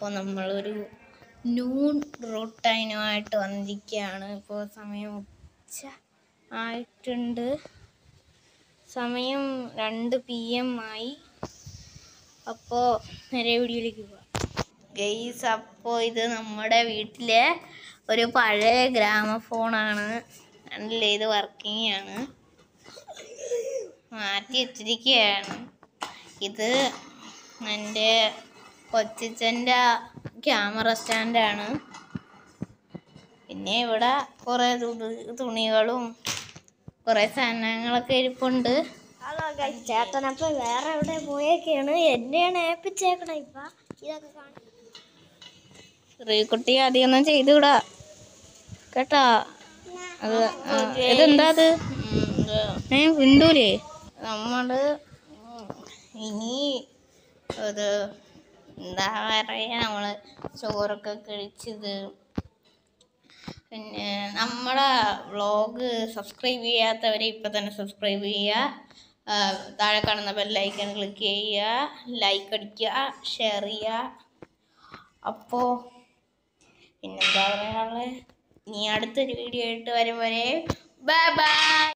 അപ്പോൾ നമ്മളൊരു നൂൺ റൂട്ടൈനുമായിട്ട് വന്നിരിക്കുകയാണ് ഇപ്പോൾ സമയം ഉച്ച ആയിട്ടുണ്ട് സമയം രണ്ട് പി എം ആയി അപ്പോൾ നേരെ വീഡിയോയിലേക്ക് പോവാം ഗെയ്സ് അപ്പോൾ ഇത് നമ്മുടെ വീട്ടിലെ ഒരു പഴയ ഗ്രാമഫോണാണ് കണ്ടില്ലേ ഇത് വർക്കിംഗ് ആണ് മാറ്റി വെച്ചിരിക്കുകയാണ് ഇത് എൻ്റെ കൊച്ചിച്ചൻ്റെ ക്യാമറ സ്റ്റാൻഡാണ് പിന്നെ ഇവിടെ കുറേ തുണി- തുണികളും കുറേ സാധനങ്ങളൊക്കെ ഇരിപ്പുണ്ട് ഹലോ ഗൈസ് ചേട്ടനപ്പം വേറെ എവിടെ പോയേക്കാണ് എന്നെയാണ് ഏൽപ്പിച്ചേക്കണ ഇപ്പൊ ഇതൊക്കെ കാണാൻ ശ്രീകുട്ടി അധികമൊന്നും ചെയ്തുകൂടാ കേട്ടാ അത് ആ, ഇതെന്താ അത് ഏ വിണ്ടൂലേ നമ്മള് ഉം, ഇനി ഇത് എന്താ പറയാ നമ്മള് ചോറൊക്കെ കഴിച്ചത് പിന്നെ നമ്മുടെ വ്ളോഗ് സബ്സ്ക്രൈബ് ചെയ്യാത്തവരെ ഇപ്പം തന്നെ സബ്സ്ക്രൈബ് ചെയ്യുക ആ, താഴെ കാണുന്ന ബെല്ലൈക്കൺ ക്ലിക്ക് ചെയ്യുക ലൈക്ക് അടിക്കുക ഷെയർ ചെയ്യുക അപ്പോൾ പിന്നെന്താ പറയാനുള്ളത് ഇനി അടുത്തൊരു വീഡിയോ ആയിട്ട് വരും വരെ ബൈ ബൈ